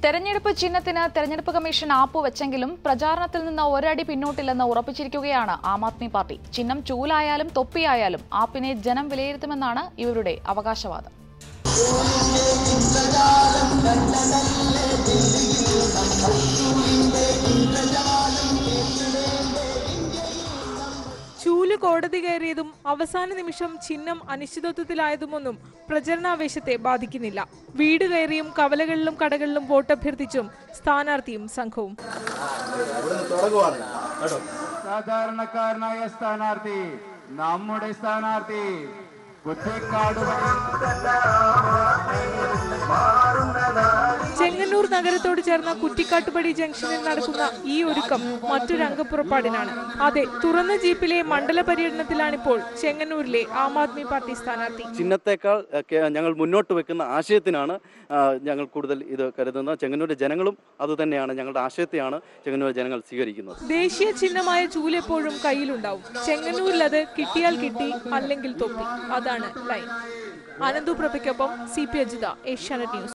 തെരഞ്ഞെടുപ്പ് ചിഹ്നത്തിന് തെരഞ്ഞെടുപ്പ് കമ്മീഷൻ ആപ്പ് വെച്ചെങ്കിലും പ്രചാരണത്തിൽ നിന്ന് ഒരടി പിന്നോട്ടില്ലെന്ന് ഉറപ്പിച്ചിരിക്കുകയാണ് ആം ആദ്മി പാർട്ടി ചിഹ്നം ചൂലായാലും തൊപ്പിയായാലും ആപ്പിനെ ജനം വിലയിരുത്തുമെന്നാണ് ഇവരുടെ അവകാശവാദം ചൂല് കോടതി കയറിയതും അവസാന നിമിഷം ചിഹ്നം അനിശ്ചിതത്വത്തിലായതുമൊന്നും പ്രചരണാവേശത്തെ ബാധിക്കുന്നില്ല വീട് കയറിയും കവലകളിലും കടകളിലും വോട്ടഭ്യർത്ഥിച്ചും സ്ഥാനാർത്ഥിയും സംഘവും സാധാരണക്കാരനായ സ്ഥാനാർത്ഥി നമ്മുടെ സ്ഥാനാർത്ഥി കുറ്റിക്കാട് ചെങ്ങന്നൂർ നഗരത്തോട് ചേർന്ന കുറ്റിക്കാട്ടുപടി ജംഗ്ഷനിൽ നടക്കുന്ന ഈ ഒരുക്കം മറ്റൊരു അംഗപ്പുറപ്പാടിനാണ് അതെ തുറന്ന ജീപ്പിലെ മണ്ഡല പര്യടനത്തിലാണിപ്പോൾ ചെങ്ങന്നൂരിലെ ആം ആദ്മി പാർട്ടി സ്ഥാനാർത്ഥി ചിഹ്നത്തെക്കാൾ അഹ്, കേ- ഞങ്ങൾ മുന്നോട്ട് വെക്കുന്ന ആശയത്തിനാണ് ആ, ഞങ്ങൾ കൂടുതൽ ഇത് കരുതുന്നത് ചെങ്ങന്നൂർ ജനങ്ങളും അതുതന്നെയാണ് ഞങ്ങളുടെ ആശയത്തെയാണ് ചെങ്ങന്നൂർ ജനങ്ങൾ സ്വീകരിക്കുന്നത് ദേശീയ ചിഹ്നമായ ചൂലെപ്പോഴും കയ്യിലുണ്ടാവും ചെങ്ങന്നൂരിൽ അത് കിട്ടിയാൽ കിട്ടി അല്ലെങ്കിൽ തൊപ്പി അതാണ് ലൈൻ അനന്തു പ്രഭയ്ക്കൊപ്പം C P Ajitha Asianet news